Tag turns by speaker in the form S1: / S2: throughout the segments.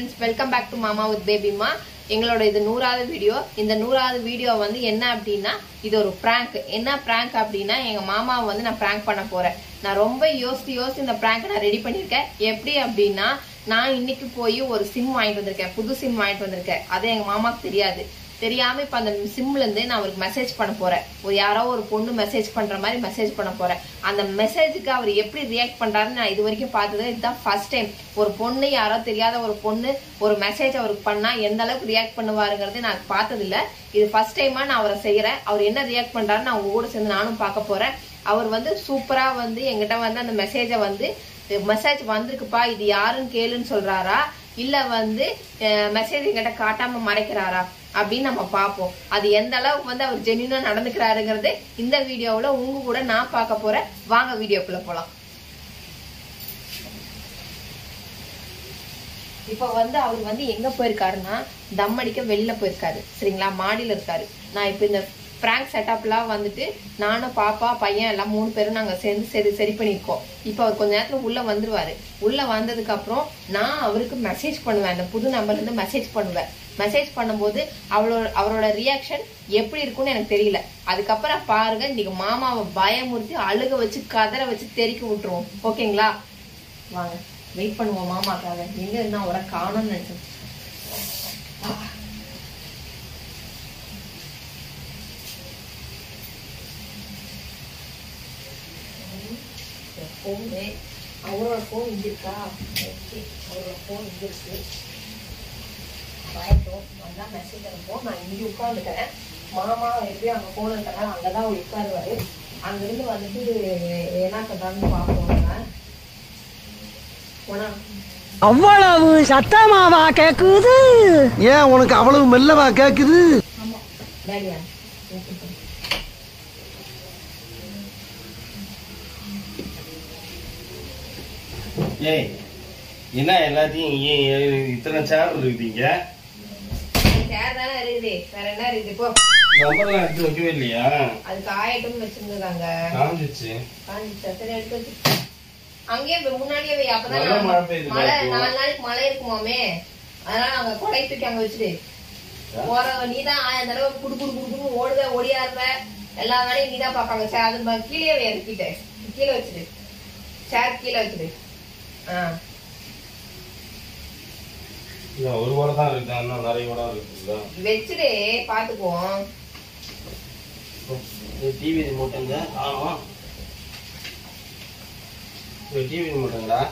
S1: Friends welcome back to மாமா with பேபிமா எங்களோட இது நூறாவது வீடியோ இந்த நூறாவது வீடியோ வந்து என்ன அப்படின்னா இது ஒரு prank என்ன prank அப்படின்னா எங்க மாமாவை வந்து நான் prank பண்ண போறேன் நான் ரொம்ப யோசித்து யோசித்து இந்த prank நான் ரெடி பண்ணியிருக்கேன் எப்படி அப்படின்னா நான் இன்னைக்கு போய் ஒரு சிம் வாங்கிட்டு வந்திருக்கேன் புது சிம் வாங்கிட்டு வந்திருக்கேன் அது எங்க மாமாக்கு தெரியாது தெரியாம இப்ப அந்த சிம்ல இருந்து நான் அவருக்கு மெசேஜ் பண்ண போறேன் ஒரு யாரோ ஒரு பொண்ணு மெசேஜ் பண்ற மாதிரி மெசேஜ் பண்ண போறேன் அந்த மெசேஜுக்கு அவர் எப்படி ரியாக்ட் பண்றாருன்னு நான் இது வரைக்கும் பார்த்தது இதுதான் ஃபர்ஸ்ட் டைம் ஒரு பொண்ணு யாரோ தெரியாத ஒரு பொண்ணு ஒரு மெசேஜ் அவருக்கு பண்ணா எந்த அளவுக்கு ரியாக்ட் பண்ணுவாருங்கிறது நான் பார்த்தது இல்ல இது ஃபர்ஸ்ட் டைமா நான் அவரை செய்யறேன் அவர் என்ன ரியாக்ட் பண்றாருன்னு நான் உங்க கூட சேர்ந்து நானும் பார்க்க போறேன் அவர் வந்து சூப்பரா வந்து எங்கிட்ட வந்து அந்த மெசேஜை வந்து மெசேஜ் வந்திருக்குப்பா இது யாருன்னு கேளுன்னு சொல்றாரா இல்ல வந்து மெசேஜ் எங்கிட்ட காட்டாம மறைக்கிறாரா அப்படின்னு நம்ம பார்ப்போம் அது எந்த அளவுக்கு வந்து அவர் ஜென்யூனா நடந்துக்கிறாருங்கிறது இந்த வீடியோவுல உங்க கூட நான் பார்க்க போறேன் வாங்க வீடியோக்குள்ள போலாம் இப்ப வந்து அவர் வந்து எங்க போயிருக்காருன்னா தம் அடிக்க வெளில போயிருக்காரு சரிங்களா மாடியில இருக்காரு நான் இப்ப இந்த பிராங்க் செட்டப்லாம் வந்துட்டு நானும் பாப்பா பையன் எல்லாம் மூணு பேரும் நாங்க சேர்ந்து சரி சரி பண்ணியிருக்கோம் இப்போ அவர் கொஞ்ச நேரத்துல உள்ள வந்துருவாரு உள்ள வந்ததுக்கு அப்புறம் நான் அவருக்கு மெசேஜ் பண்ணுவேன் அந்த புது நம்பர்ல இருந்து மெசேஜ் பண்ணுவேன் மெசேஜ் பண்ணும்போது அவளோட அவரோட ரியாக்ஷன் எப்படி இருக்கும்னு எனக்கு தெரியல அதுக்கப்புறம் பாருங்க இன்னைக்கு மாமாவை பயமுறுத்தி அழுக வச்சு கதற வச்சு தெறிக்க விட்டுருவோம் ஓகேங்களா வாங்க வெயிட் பண்ணுவோம் மாமாக்காக எங்க இருந்தா அவரை காணும்னு நினைச்சேன் ஃபோனு அவரோட ஃபோன் இங்க இருக்கா ஓகே அவரோட ஃபோன் இங்க இருக்கு பயட்டும் வந்தா மெசேஜ் அனுப்புவோம் நான் இங்க உட்காந்துக்கிறேன் மாமா எப்படியும் அங்க போன் இருக்கனால அங்கதான் அவர் உட்காருவாரு அங்கிருந்து வந்துட்டு என்ன பண்றாங்கன்னு பார்ப்போம் போனா
S2: அவ்வளவு சத்தமாவா கேக்குது
S3: ஏன் உனக்கு அவ்வளவு மெல்லவா கேக்குது
S1: ஆமா டேடியா
S4: ஏய் என்ன எல்லாத்தையும் ஏ- ஏ- இத்தனை சேர் இருக்குதீங்க
S1: சேர் தானே இருக்குது வேற என்ன இருக்குது இப்போ
S4: நம்பர்லாம் எடுத்து வைக்கவே இல்லையா
S1: அதுக்கு ஆயிட்டும் வச்சிருந்தாங்க
S4: காஞ்சிச்சு
S1: காஞ்சிச்சா சரி எடுத்து வச்சு அங்கேயே வை, முன்னாடியே வை அப்பதான்
S4: நல்ல
S1: நான்
S4: மழை பெய்யுது
S1: மழை
S4: இப்போ.
S1: நாலு நாளைக்கு மழை இருக்குமாமே அதனால அங்க கொடை தூக்கி அங்க வச்சுட்டு போற நீதான் ஆயிரம் தடவை குடு குடு குடுன்னு ஓடுத ஓடியாடுற எல்லா வேலையும் நீதான் பாப்பாங்க சரி அது ப- கீழே வை இறக்கிட்ட கீழே வச்சுடு சேர் கீழே வச்சுடு ஆ
S4: இல்ல ஒரு கூட தான் இருக்கு இன்னும் நிறைய கூட இருக்குல்ல
S1: வச்சுடு பாத்துக்குவோம்
S4: டிவி ரிமோட்டுங்க ஆமா டிவி ரிமோட்டுங்களா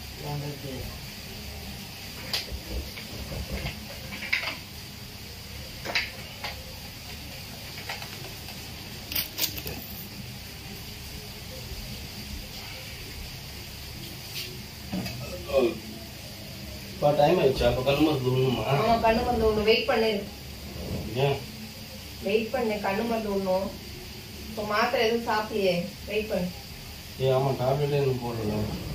S4: இப்போ டைம் ஆயிடுச்சு அப்போ கல்லுமா தூணுமா
S1: ஆமா கண்ணு மருந்து ஒண்ணு வெயிட் பண்ணு
S4: ஏன்
S1: வெயிட் பண்ணு கண்ணு மருந்து ஒண்ணும் இப்போ மாத்திரை எதுவும் சாப்பிடலையே வெயிட் பண்ணு
S4: ஏ ஆமா டேப்லெட்டே இன்னும் போடல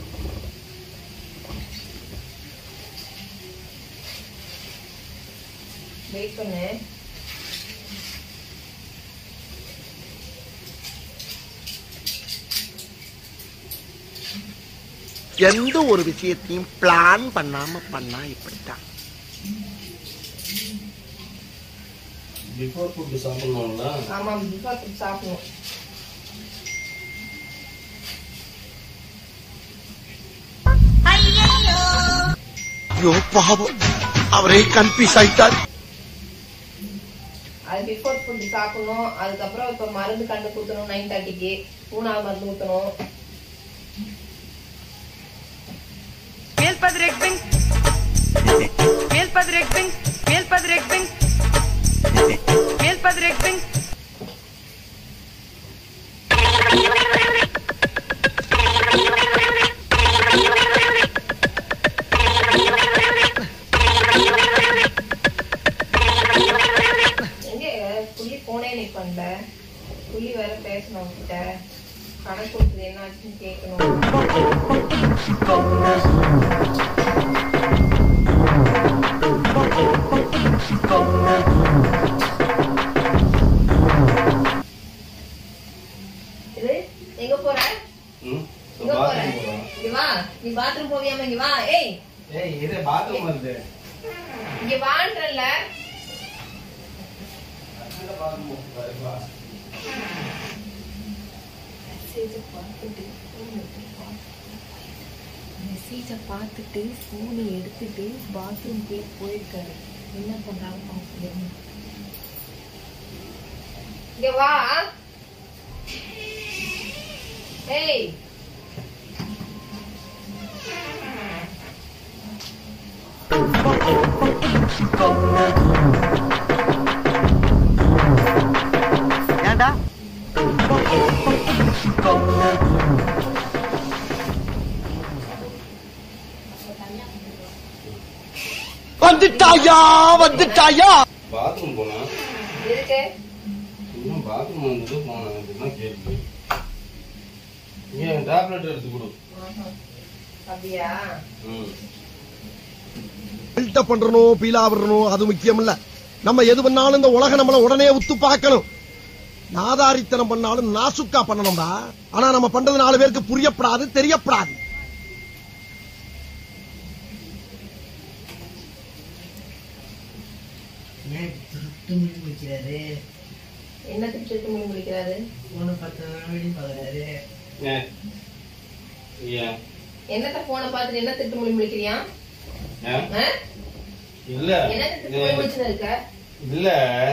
S1: வெயிட் பண்ணு
S3: எந்த ஒரு விஷயத்தையும் பிளான் பண்ணாம பண்ணா இப்படித்தான்
S4: பிஃபோர் ஃபுட்டு சாப்பிடணும்ல
S1: ஆமா பிஃபோர் ஃபுட் சாப்பிடணும்
S3: ஐயோ பாவம் அவரே கன்ஃபியூஸ் ஆயிட்டார்
S1: அது பிஃபோர் ஃபுட் சாப்பிடணும் அதுக்கப்புறம் இப்ப மருந்து கண்டு குத்தணும் நைன் தேர்ட்டிக்கு மூணாவது மருந்து ஊத்தணும்
S2: மேல்பது ரெக்பிங் மேல்பது ரெக்பிங் மேல்பது ரெக்பிங் மேல்பது ரெக்பிங்
S1: எங்க புள்ளி போனே நீ பண்ணல புள்ளி வேற பேசணும் கிட்ட கணக்கு கொடுத்தது என்ன ஆச்சுன்னு கேட்கணும் இது எங்க போற
S4: ம்
S1: எங்க போற
S4: பாத்ரூம் போறோம்
S1: இங்க வா நீ பாத்ரூம் போவியாம இங்க வா ஏய்
S4: ஏய் இது பாத்ரூம் வருது
S1: இங்க வான்றல்ல மெசேஜை பார்த்துட்டு மெசேஜை பார்த்துட்டு ஃபோனை எடுத்துட்டு பாத்ரூம்குள்ளே போயிருக்காரு என்ன பண்றாங்க பார்க்கணும் இங்க வா ஏய்
S3: ஏண்டா வந்துட்டாயா வந்துட்டாயா
S4: பாத்ரூம் போனா
S1: இருக்கு
S4: இன்னும் பாத்ரூம் வந்துட்டு போனேன் அப்படின்னா கேள்வி ஏன் டேப்லெட் எடுத்து கொடு
S1: அப்படியா
S4: ம்
S3: பில்டப் பண்றணும் பீலா விடணும் அது முக்கியம் இல்ல நம்ம எது பண்ணாலும் இந்த உலக நம்மள உடனே உத்து பார்க்கணும் நாதாரித்தனம் பண்ணாலும் நாசுக்கா பண்ணணும்டா ஆனா நம்ம பண்றது நாலு பேருக்கு புரியப்படாது தெரியப்படாது
S5: ஏன் திருட்டு முடி முடிக்கிறாரு
S1: என்னத்துக்கு திருட்டு மணி முடிக்கிறாரு
S5: ஒன்று பத்து மணி பார்க்குறாரு
S4: ஏன் ஏன்
S1: என்னத்த போனை பார்த்துட்டு என்ன திருட்டு மொழி முடிக்கிறியா
S4: ஏன்
S1: ஆ?
S4: இல்ல
S1: என்ன திருட்டு மொழி முடிச்சுன்னு இருக்க
S4: இல்ல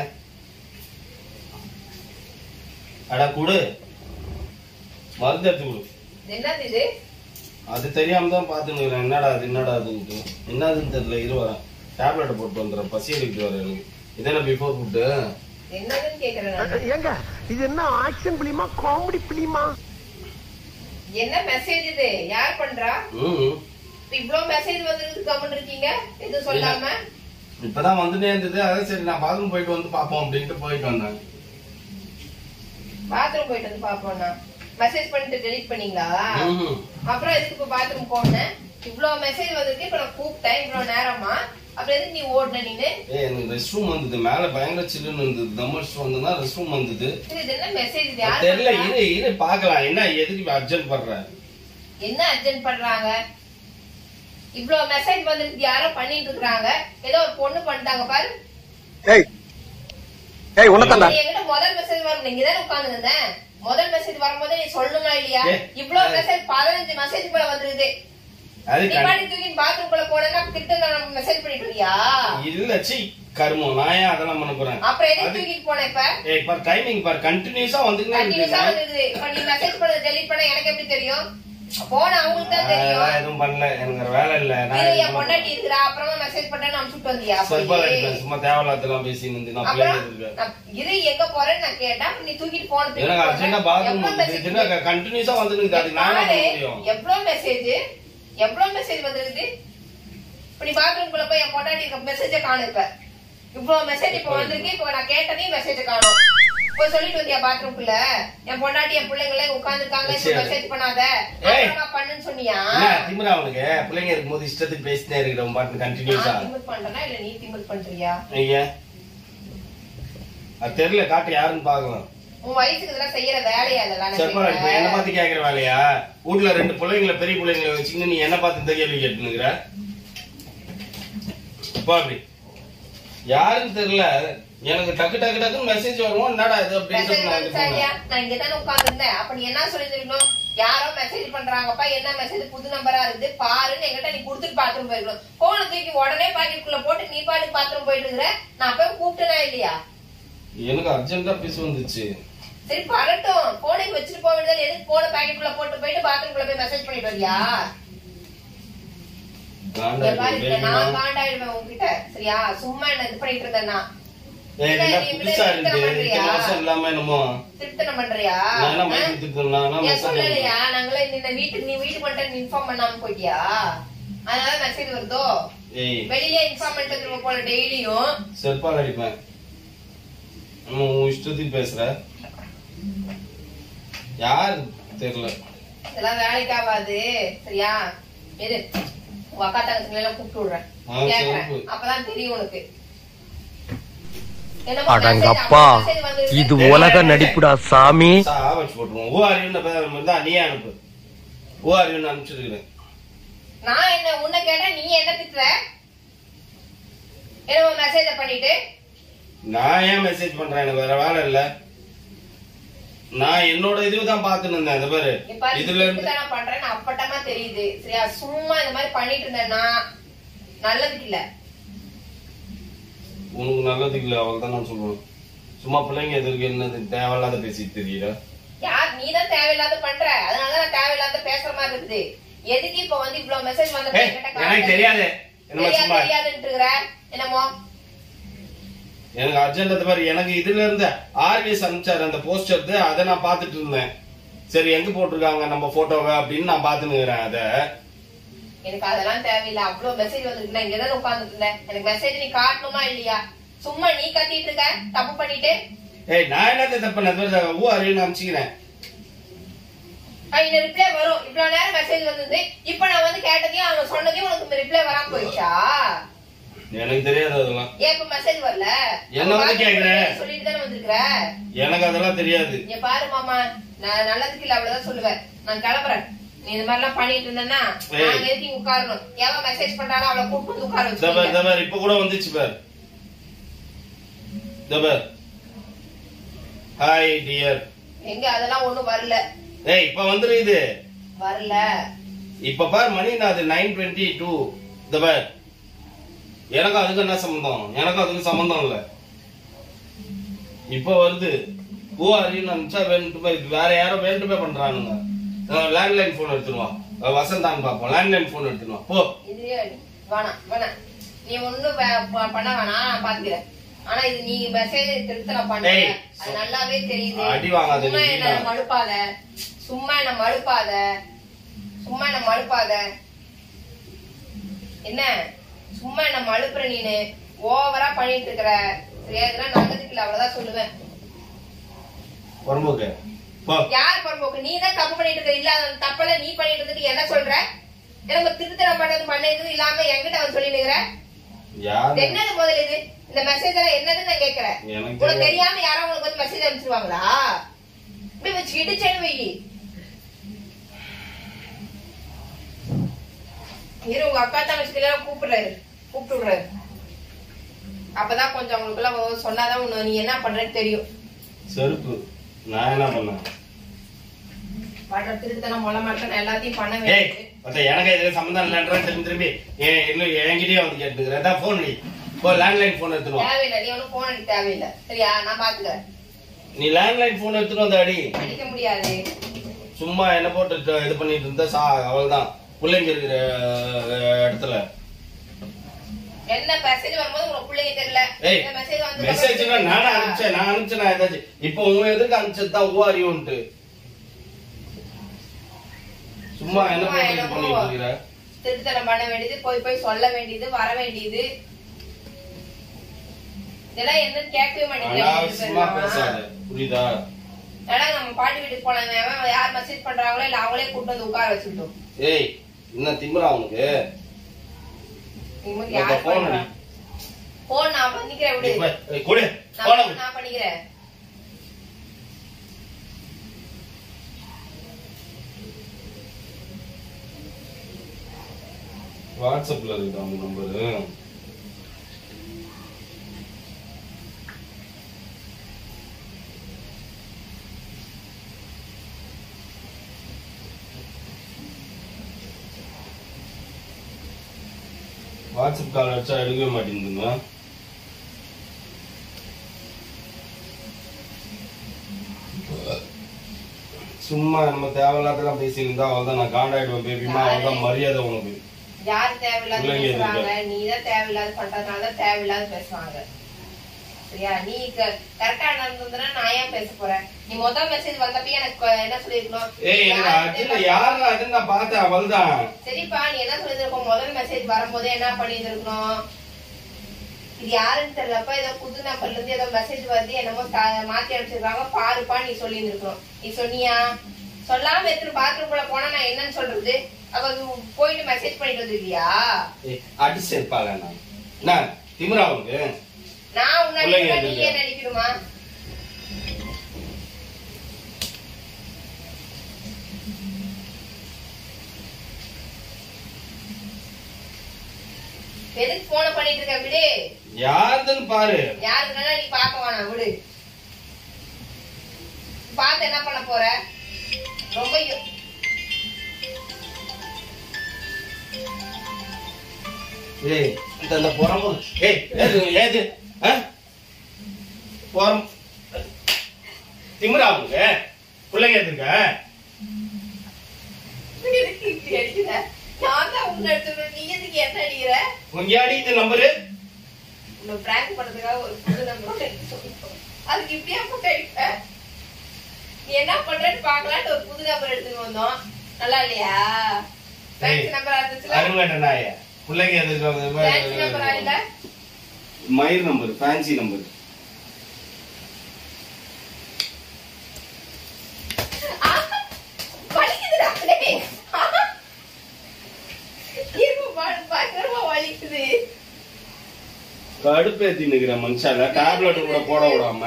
S4: அட குடு மருந்து எடுத்து கொடு
S1: இது என்னது இது
S4: அது தெரியாம தான் பாத்துன்னு என்னடா அது என்னடா அதுன்ட்டு என்னதுன்னு தெரியல இரு வரேன் டேப்லெட் போட்டு வந்துடுறேன் பசி எடுக்கிட்டு வரேன் எனக்கு இதென்ன பிஃபோர் ஃபுட்டு
S1: என்னதுன்னு கேக்குறேன் நான்.
S3: ஏங்க இது என்ன ஆக்ஷன் பிலிமா காமெடி பிலிமா
S1: என்ன மெசேஜ் இது யார் பண்றா
S4: ம்
S1: இப்ப இவ்வளவு மெசேஜ் வந்துருக்கு கமெண்ட் இருக்கீங்க எதுவும் சொல்லாம
S4: இப்பதான் வந்துட்டே இருந்தது அதான் சரி நான் பாத்ரூம் போயிட்டு வந்து பாப்போம் அப்படின்ட்டு போயிட்டு வந்தேன்
S1: பாத்ரூம் போயிட்டு வந்து பாப்போம்னா மெசேஜ் பண்ணிட்டு டெலீட் பண்ணீங்களா
S4: ம்ஹும்.
S1: அப்புறம் எதுக்கு இப்ப பாத்ரூம் போனேன் இவ்வளவு மெசேஜ் வந்திருக்கு இப்ப நான் கூப்பிட்டேன் இவ்வளவு நேரமா அப்புறம் எதுக்கு நீ ஓடுன நீனு
S4: ஏய் எனக்கு ரெஸ்ட் ரூம் வந்தது மேல பயங்கர சில்லுன்னு இருந்தது தம்மர்ஸ் வந்ததுன்னா ரெஸ்ட் ரூம் வந்தது
S1: சரி, இது என்ன மெசேஜ் இது யார்
S4: தெரியல
S1: பண்றா?
S4: இரு இரு பாக்கலாம் என்ன எதுக்கு அர்ஜென்ட் பண்ற
S1: என்ன அர்ஜென்ட் பண்றாங்க இவ்வளவு மெசேஜ் வந்துருக்கு யாரோ பண்ணிட்டு இருக்காங்க ஏதோ ஒரு பொண்ணு பண்ணிட்டாங்க பாரு
S3: ஏய் ஏய் உன்னதாண்டா
S1: நீ என்கிட்ட முதல் மெசேஜ் வரும் நீங்க தானே உட்கார்ந்து இருந்தேன் முதல் மெசேஜ் வரும்போது நீ சொல்லணுமா இல்லையா
S4: ஏ,
S1: இவ்வளவு
S4: அது-
S1: மெசேஜ் பதினஞ்சு மெசேஜ் போல வந்துருது
S4: அது
S1: நீ
S4: கண்-
S1: பாடி தூக்கி பாத்ரூம் குள்ள போனா திட்டு நான் மெசேஜ் பண்ணிட்டு வரியா
S4: இல்ல சி கருமம் நான் ஏன் அதெல்லாம் பண்ண போறேன்
S1: அப்புறம் எதை
S4: அது-
S1: தூக்கிட்டு போன இப்ப
S4: ஏய் பார் டைமிங் பார் கண்டினியூஸா வந்துக்கிட்டே
S1: கண்டினியூஸா
S4: இருக்கு
S1: வந்துருது இப்ப நீ மெசேஜ் பண்ண டெலீட் பண்ண எனக்கு எப்படி தெரியும் போன அவங்களுக்கு தான்
S4: அதெல்லாம்
S1: தெரியும்
S4: எதுவும் பண்ணல எனக்கு வேற வேலை இல்ல நான்
S1: இது
S4: எதுவும்
S1: என்
S4: பண்ணல.
S1: பொண்டாட்டி இருக்கிறா அப்புறமா மெசேஜ் பண்ண அனுப்பிச்சுட்டு வந்தியா
S4: சர்பால்
S1: போய்?
S4: அடிப்பேன் சும்மா தேவையில்லாதெல்லாம் பேசி நின்று நான்
S1: அப்புறம்
S4: பிள்ளைங்க இருக்கேன்
S1: நான் இரு எங்க போறேன்னு நான் கேட்டேன் அப்புறம் நீ தூக்கிட்டு போனதுக்கு
S4: எனக்கு அர்ஜென்டா பாத்ரூம்
S1: எவ்வளவு message
S4: வந்துட்டு கண்டினியூஸா வந்துருக்கு அதுக்கு நான் என்ன பண்ண முடியும்
S1: எவ்வளவு மெசேஜ் எவ்வளவு மெசேஜ் வந்திருக்குது இப்ப நீ பாத்ரூம் குள்ள போய் என் பொண்டாட்டி இருக்க மெசேஜ காணு இப்ப இவ்வளவு மெசேஜ் இப்ப வந்திருக்கு இப்ப நான் கேட்டதையும் மெசேஜ் காணும் போய் சொல்லிட்டு வந்தியா பாத்ரூம் குள்ள என் பொண்டாட்டி என் பிள்ளைங்களே உட்கார்ந்துருக்காங்க இப்ப
S4: சரி.
S1: மெசேஜ் பண்ணாத
S4: ஏய்.
S1: அப்புறமா பண்ணுன்னு சொன்னியா
S4: என்ன திமிரா அவனுக்கு பிள்ளைங்க இருக்கும்போது இஷ்டத்துக்கு பேசிட்டே இருக்கிறவன் பாட்டு கண்டினியூஸா
S1: நான் திமிர் பண்றேனா இல்ல நீ திமிர் பண்றியா
S4: ஐயா அது தெரியல காட்டு யாருன்னு பாக்கலாம்
S1: உன் வயசுக்கு இதெல்லாம் செய்யற வேலையா அதெல்லாம் நான்
S4: சர்பால் அடிப்பேன் என்ன
S1: கேக்குறேன்.
S4: பார்த்து கேக்குற வேலையா வீட்டுல ரெண்டு பிள்ளைங்களை பெரிய பிள்ளைங்களை வச்சுக்கின்னு நீ என்ன பார்த்து இந்த கேள்வி கேட்டுனுக்குற பாப்பி யாருன்னு தெரியல எனக்கு டக்கு டக்கு டக்குன்னு மெசேஜ் வரும் என்னடா இது அப்படின்னு
S1: மெசேஜ்
S4: சொல்லி நான் இது
S1: வந்துச்சாரியா
S4: பண்ணேன்.
S1: நான் இங்க தானே உட்கார்ந்திருந்தேன் அப்ப நீ என்ன சொல்லிருக்கணும் யாரோ மெசேஜ் பண்றாங்கப்பா என்ன மெசேஜ் புது நம்பரா இருக்குது பாருன்னு என்கிட்ட நீ குடுத்துட்டு பாத்ரூம் போயிருக்கணும் போன தூக்கி உடனே பாக்கெட்டுக்குள்ள போட்டு நீ பாட்டு பாத்ரூம் போயிட்டு இருக்கிற நான் போய் கூப்பிட்டனா இல்லையா
S4: எனக்கு அர்ஜென்டா பேச வந்துச்சு
S1: சரி பரட்டும் போனை வச்சுட்டு போக வேண்டியது எதுக்கு போன பாக்கெட்டுக்குள்ள போட்டு போயிட்டு பாத்ரூம்குள்ள போய் மெசேஜ் பண்ணிட்டு வரியா
S4: காண்டா
S1: இங்க பாரு,
S4: இருக்கு,
S1: இதுல நான்
S4: வேணுமா?
S1: காண்டாயிடுவேன் உன்கிட்ட சரியா சும்மா என்ன இது பண்ணிட்டு இருந்தேன்னா
S4: ஏய்,
S1: இல்ல,
S4: இதெல்லாம்
S1: நீ
S4: புதுசா
S1: இப்படி
S4: இருக்கு
S1: பண்றியா?
S4: இத்தனை வருஷம் இல்லாம என்னமோ
S1: திருத்தனம் பண்றியா
S4: நான் என்ன
S1: ஆ?
S4: மைக்கு திட்டுனா நான்
S1: ஏன்
S4: மெசேஜ்
S1: சொல்லலையா நாங்களே இந்த வீட்டுக்கு நீ வீடு பண்ணிட்டு இன்ஃபார்ம் பண்ணாம போயிட்டியா அதனால மெசேஜ் வருதோ
S4: ஏய்
S1: வெளியில இன்ஃபார்ம் பண்ணிட்டு வந்துருவோம் போல டெய்லியும்
S4: செருப்பால் அடிப்பேன் நம்ம உன் இஷ்டத்துக்கு பேசுற யார் தெரியல
S1: இதெல்லாம் வேலைக்கு ஆகாது சரியா எது உங்க அக்கா தங்கச்சிங்களை எல்லாம் கூப்பிட்டு விடுறேன்
S4: ஆ,
S1: கேக்குறேன்
S4: சிறப்பு.
S1: அப்பதான் தெரியும் உனக்கு என்னமோ
S2: அடங்கப்பா
S1: message, message வந்திருக்கு.
S2: இது உலக நடிப்புடா சாமி
S4: சா வச்சு போட்டுருவோம் ஓ அறிவுன்னு பேர் இருந்தா நீ அனுப்பு ஓ அறிவுன்னு அனுப்பிச்சிருக்கிறேன்
S1: நான் என்ன உன்னை கேட்டா நீ என்ன திட்டுற என்ன மெசேஜ பண்ணிட்டு
S4: நான் ஏன் மெசேஜ் பண்றேன் எனக்கு வேற வேலை இல்ல நான் என்னோட இதுதான் தான் பாத்துன்னு இருந்தேன் இந்த பாரு
S1: நீ பாரு,
S4: இதுல இருந்து
S1: இதுக்கு நான் பண்றேன்னு அப்பட்டமா தெரியுது சரியா சும்மா இந்த மாதிரி பண்ணிட்டு இருந்தேன்னா நல்லதுக்கு இல்ல
S4: உனக்கு நல்லதுக்கு இல்ல அவள் தான் நான் சொல்லுவேன் சும்மா பிள்ளைங்க எதிர்க்கு என்னது தேவையில்லாத பேசிட்டு தெரியல
S1: யார் நீ தான் தேவையில்லாத பண்ற அதனாலதான் நான் தேவையில்லாத பேசுற மாதிரி இருக்குது எதுக்கு இப்ப வந்து இவ்வளவு மெசேஜ் வந்த
S4: ஏய், எனக்கு தெரியாது என்னமோ
S1: தெரியாது
S4: சும்மா
S1: தெரியாதுன்னு இருக்கிற என்னமோ
S4: எனக்கு அர்ஜென்ட் அந்த மாதிரி எனக்கு இதுல இருந்து ஆர்விஎஸ் அனுப்பிச்சாரு அந்த போஸ்டர் அதை நான் பாத்துட்டு இருந்தேன் சரி எங்க போட்டிருக்காங்க நம்ம போட்டோவை அப்படின்னு நான் பாத்துன்னு இருக்கிறேன் அத
S1: எனக்கு அதெல்லாம் தேவையில்லை அவ்வளவு மெசேஜ் வந்துருக்கு நான் இங்கதான் உட்கார்ந்துட்டு இருந்தேன் எனக்கு மெசேஜ் நீ காட்டணுமா இல்லையா சும்மா நீ கத்திட்டு இருக்க தப்பு பண்ணிட்டு
S4: ஏய் நான் என்னத்த தப்பு ஊ அறிவு அனுப்பிச்சுக்கிறேன்
S1: ஆஹ் இந்த ரிப்ளை வரும் இவ்வளவு நேரம் மெசேஜ் வந்தது இப்ப நான் வந்து கேட்டதையும் அவங்க சொன்னதையும் உனக்கு ரிப்ளை வராம போயிடுச்சா
S4: எனக்கு தெரியாது அதெல்லாம்
S1: ஏன் இப்ப மெசேஜ் வரல
S4: என்ன வந்து கேக்குற?
S1: சொல்லிட்டு தானே வந்திருக்கிற
S4: எனக்கு அதெல்லாம் தெரியாது
S1: நீ பாரு மாமா நான் நல்லதுக்கு இல்ல அவ்வளவுதான் சொல்லுவேன் நான் கிளம்புறேன் நீ இந்த மாதிரி எல்லாம் பண்ணிட்டு இருந்தேன்னா
S4: ஏய்.
S1: நான் எதுக்கு இங்க உட்காரணும் எவன் மெசேஜ் பண்றானோ அவளை கூப்பிட்டு வந்து உட்கார
S4: இந்த பார், இந்த
S1: வச்சு
S4: பார், இப்ப கூட வந்துச்சு பார் இந்த பார் ஹாய் டியர்
S1: எங்க அதெல்லாம் ஒண்ணும் வரல
S4: ஏய் இப்ப வந்துருக்குது
S1: வரல
S4: இப்ப பார் மணி நான் அது நைன் டுவெண்ட்டி டூ இந்த பார் எனக்கு அதுக்கு என்ன சம்பந்தம் எனக்கு அதுக்கு சம்பந்தம் இல்ல இப்ப வருது பூ அறியும் நினைச்சா வேண்டுமே வேற யாரோ வேண்டுமே பண்றானுங்க லேண்ட்லைன் போன் எடுத்துருவான் வசந்தான் பாப்போம் லேண்ட்லைன் போன் எடுத்துருவான் போ
S1: இதுலயே அடி. வேணாம் வேணாம் நீ ஒண்ணும் வே- ப- பண்ண வேணாம் நான் பாத்துக்கிறேன் ஆனா இது நீ மெசேஜ் திருத்தல பண்ண
S4: ஏய்,
S1: அது நல்லாவே தெரியுது
S4: அடி வாங்காத
S1: சும்மா
S4: நீ
S1: என்ன
S4: வீணா.
S1: மழுப்பாத சும்மா என்ன மழுப்பாத சும்மா என்ன மழுப்பாத என்ன சும்மா என்ன மழுப்புற நீனு ஓவரா பண்ணிட்டு இருக்கிற சரியா இதெல்லாம் நல்லதுக்கு இல்ல அவ்வளவுதான் சொல்லுவேன்
S4: வரும்போக்கு போ
S1: யார் பரம்போக்கு நீ தான் தப்பு பண்ணிட்டு இருக்க இல்ல அந்த தப்பெல்லாம் நீ பண்ணிட்டு இருந்துட்டு என்ன சொல்ற எனக்கு திருத்தரம் பண்ணது பண்ணது இல்லாம என்கிட்ட அவன் சொல்லி நிக்கிற
S4: யார்
S1: இது என்னது முதல்ல இது இந்த மெசேஜ் எல்லாம் என்னதுன்னு நான் கேக்குறேன்
S4: எனக்கு
S1: உனக்கு
S4: தெரியாது.
S1: தெரியாம யாரோ உனக்கு வந்து மெசேஜ் அனுப்பிச்சிருவாங்களா இப்படி வச்சு இடிச்சேன்னு வை இரு உங்க அக்கா தங்கச்சிக்கெல்லாம் கூப்பிடுறாரு கூப்பிட்டு விடுறாரு அப்பதான் கொஞ்சம் உங்களுக்கு எல்லாம் சொன்னாதான் உன்னை நீ என்ன பண்றேன்னு தெரியும்
S4: செருப்பு நான் என்ன பண்ணேன்
S1: பண்ற திருத்தனம் மொள மாட்டம் எல்லாத்தையும் பண்ண
S4: ஏய்
S1: வேண்டியது
S4: மத்த எனக்கு இதுல சம்மந்தம் இல்லைன்ற திரும்பி திரும்பி ஏன் இன்னும் என்கிட்டயே வந்து கேட்டுக்கிறேன் அதான் போன் நீ போ லேண்ட்லைன் போன் எடுத்துருவோம்
S1: தேவையில்லை நீ ஒன்னும் போன் அடிக்க தேவையில்லை சரியா நான் பாத்துக்கிறேன்
S4: நீ லேண்ட்லைன் போன் எடுத்துட்டு வந்த அடி
S1: அடிக்க முடியாது
S4: சும்மா என்ன போட்டு ட- இது பண்ணிட்டு இருந்தா சா அவள்தான் பிள்ளைங்க இருக்கிற அஹ், இடத்துல
S1: என்ன மெசேஜ் வரும்போது உங்களுக்கு பிள்ளைங்க தெரியல
S4: ஏய்
S1: இந்த மெசேஜ் வந்து
S4: மெசேஜ் நானே அனுப்பிச்சேன் நான் அனுப்பிச்சேன் நான் ஏதாச்சும் இப்போ உங்க எதுக்கு அனுப்பிச்சது தான் ஓவாரியோன்ட்டு சும்மா என்ன
S1: சும்மா
S4: போட்டு இது
S1: என்னமோ
S4: பண்ணிட்டு இருக்கிற
S1: திருத்தனம் பண்ண வேண்டியது போய் போய் சொல்ல வேண்டியது வர வேண்டியது இதெல்லாம் என்னன்னு கேட்கவே
S4: அனாவசியமா
S1: மாட்டேங்கிறேன்
S4: பேசாத புரியுதா
S1: ஏன்னா நம்ம பாட்டி வீட்டுக்கு போனாங்க யார் மெசேஜ் பண்றாங்களோ இல்ல அவங்களே கூட்டு வந்து உட்கார வச்சுக்கிட்டோம்
S4: ஏய் என்ன திமிரா உனக்கு
S1: இவங்க
S4: இப்ப
S1: யார்
S4: phone
S1: பண்றா போன் நான் பண்ணிக்கிறேன் விடு
S4: இப்ப, ஏய், கொடு
S1: நான்
S4: போன
S1: phone நான் பண்ணிக்கிறேன்
S4: வாட்ஸ்அப்ல இருக்கு அவங்க நம்பரு வாட்ஸ்அப் கால் அடிச்சா எடுக்கவே மாட்டேங்குதுங்க சும்மா நம்ம தேவையில்லாதெல்லாம் பேசியிருந்தா அவள் தான் நான் காண்டாயிடுவேன் பேபிமா அவள் தான் மரியாதை உனக்கு
S1: யார் தேவையில்லாத
S4: பிள்ளைங்க
S1: பேசுறாங்க
S4: எதுக்கு?
S1: நீ தான் தேவையில்லாத பண்றதுனால தான் தேவையில்லாத பேசுவாங்க சரியா நீ கரெக்டா நடந்ததுன்னா நான் ஏன் பேச போறேன் நீ முதல் மெசேஜ் வந்தப்ப எனக்கு என்ன சொல்லிருக்கணும்
S4: ஏய் எனக்கு
S1: யார்
S4: அதுல
S1: தேவை-
S4: யாருன்னு அதுன்னு நான் பார்த்தேன் அவள் தான்
S1: சரிப்பா நீ என்ன சொல்லிருக்கோம் முதல் மெசேஜ் வரும்போதே என்ன பண்ணிருக்கணும் இது யாருன்னு தெரியலப்பா ஏதோ புது நம்பர்ல இருந்து ஏதோ மெசேஜ் வருது என்னமோ த- மாத்தி அனுப்பிச்சிருக்காங்க பாருப்பா நீ சொல்லி இருக்கணும் நீ சொன்னியா சொல்லாம எடுத்துட்டு பாத்ரூம்குள்ள போனா நான் என்னன்னு சொல்றது அப்ப அது போயிட்டு மெசேஜ் பண்ணிட்டு வந்துருக்கியா
S4: ஏய், அடிச்சு இருப்பாங்க நான் என்ன திமிரா உனக்கு
S1: நான் உன்னை
S4: பிள்ளைங்க
S1: அடிக்கிறேன், நீ
S4: எதுக்கு?
S1: என்ன அடிக்கணுமா எதுக்கு போன பண்ணிட்டு இருக்க விடு
S4: யாருதுன்னு பாரு
S1: யாருக்குன்னா நீ பார்க்க வேணாம் விடு பார்த்து என்ன பண்ண போற ரொம்ப யோ-
S4: ஏய் இந்த இந்த புறம்பு ஏய் ஏது ஏது ஆ? புறம் திமிரா அவங்க பிள்ளைங்க எதுங்க
S1: எதுக்கு இப்படி அடிக்கிற நான் தான் உன்னை எடுத்துக்கணும் நீ எதுக்கு என்ன அடிக்கிற
S4: உங்க அடி இந்த நம்பரு
S1: உன்னை பிராங்க் பண்றதுக்காக ஒரு புது நம்பர் எடுத்து சொல்லிட்டோம் அதுக்கு இப்படியா போட்டு அடிப்ப நீ என்ன பண்றேன்னு பாக்கலான்னு ஒரு புது நம்பர் எடுத்துட்டு வந்தோம் நல்லா இல்லையா பேங்க் நம்பர் இருந்துச்சுல
S4: அருங்கட்ட நாய பிள்ளைங்க
S1: பேங்க் நம்பரா இல்ல
S4: எதுக்கு மயிர் நம்பர் ஃபேன்சி நம்பர்
S1: ஆஹா, வலிக்குதுடா டேய். ஆஹா. இரும்பு பாடு பயங்கரமா வலிக்குது
S4: கடுப்பேத்தி நிக்கிற மனுஷால டேப்லெட் கூட போட விடாம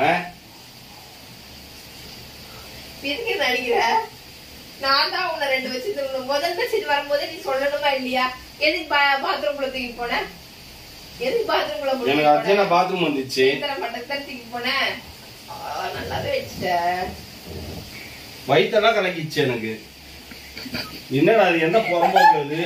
S1: எதுக்கு நடிக்கிற நான் தான் உன்னை ரெண்டு வச்சு முதல் மெசேஜ் வரும்போதே நீ சொல்லணுமா இல்லையா எதுக்கு பாத்ரூம் குள்ள தூக்கி போன எதுக்கு பாத்ரூம் குள்ள
S4: எனக்கு
S1: போன
S4: அர்ஜென்டா பாத்ரூம் வந்துச்சு
S1: இத்தனை மட்டத்தான் தூக்கி போன ஆ, நல்லாவே வச்சுட்ட
S4: வயித்தெல்லாம் கலக்கிச்சு எனக்கு என்னடா அது என்ன புறம்போக்குது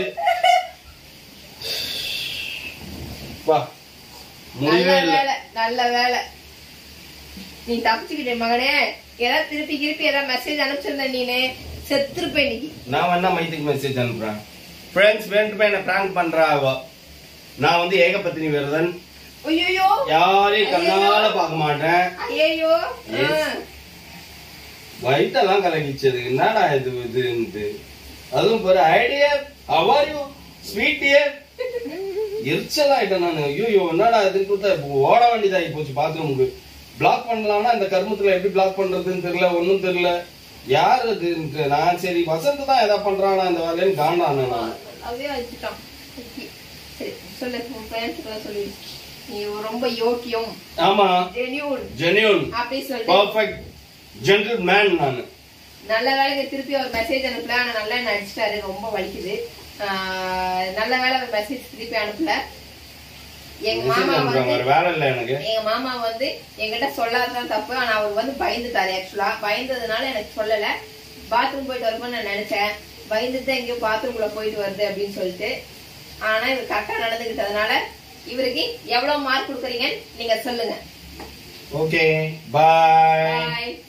S4: வா
S1: நல்ல
S4: முடியவே இல்லை
S1: வேலை நல்ல வேலை நீ தப்பிச்சுக்கிட்டே மகனே ஏதாவது திருப்பி திருப்பி ஏதாவது மெசேஜ் அனுப்பிச்சிருந்த நீனு செத்துருப்ப இன்னைக்கு
S4: நான் வேணா மைத்துக்கு மெசேஜ் அனுப்புறேன் ஃப்ரெண்ட்ஸ் வேண்டுமே என்ன பிராங்க் பண்றா அவ நான் வந்து ஏகபத்தினி விரதன்
S1: ஐயோ
S4: யாரையும் கண்ணால பார்க்க மாட்டேன்
S1: ஐயோ
S4: Yes. வயிற்றெல்லாம் கலக்கிச்சது என்னடா இது இதுன்ட்டு அதுவும் பெரிய ஐடியா அவர் யூ ஸ்வீட் டியர் எரிச்சல் ஆயிட்டேன் நான் ஐயோ என்னடா இது கொடுத்தா இப்போ ஓட வேண்டியதாகி போச்சு பாத்ரூமுக்கு பிளாக் பண்ணலாம்னா இந்த கர்மத்துல எப்படி பிளாக் பண்றதுன்னு தெரியல ஒண்ணும் தெரியல யார் இதுன்ட்டு நான் சரி வசந்த் தான் எதா பண்றானா இந்த வேலைன்னு காண்டானே நான்
S1: அதே வச்சுட்டான் சரி சொல்லு உன் பையனுக்கு சொல்லி நீ ரொம்ப யோக்கியம்
S4: ஆமா
S1: ஜெனியூன்
S4: ஜெனியூன்
S1: அப்படி சொல்லு
S4: பர்ஃபெக்ட் ஜென்டில் மேன் நான்
S1: நல்ல வேலைக்கு திருப்பி ஒரு மெசேஜ் அனுப்பல ஆனா நல்லா என்ன அடிச்சிட்டாரு ரொம்ப வலிக்குது ஆஹ் நல்ல வேலை மெசேஜ் திருப்பி அனுப்பல எங்க மாமா வந்து
S4: வேற வேலை இல்லை எனக்கு
S1: எங்க மாமா வந்து என்கிட்ட சொல்லாததான் தப்பு ஆனா அவர் வந்து பயந்துட்டாரு ஆக்சுவலா பயந்ததுனால எனக்கு சொல்லல பாத்ரூம் போயிட்டு வரும்போது நான் நினைச்சேன் பயந்துட்டு எங்கேயோ பாத்ரூம்குள்ள போயிட்டு வருது அப்படின்னு சொல்லிட்டு ஆனா இவர் கரெக்டா நடந்துகிட்டதுனால இவருக்கு எவ்வளவு மார்க் கொடுக்குறீங்கன்னு நீங்க சொல்லுங்க
S4: ஓகே பாய்
S1: பாய்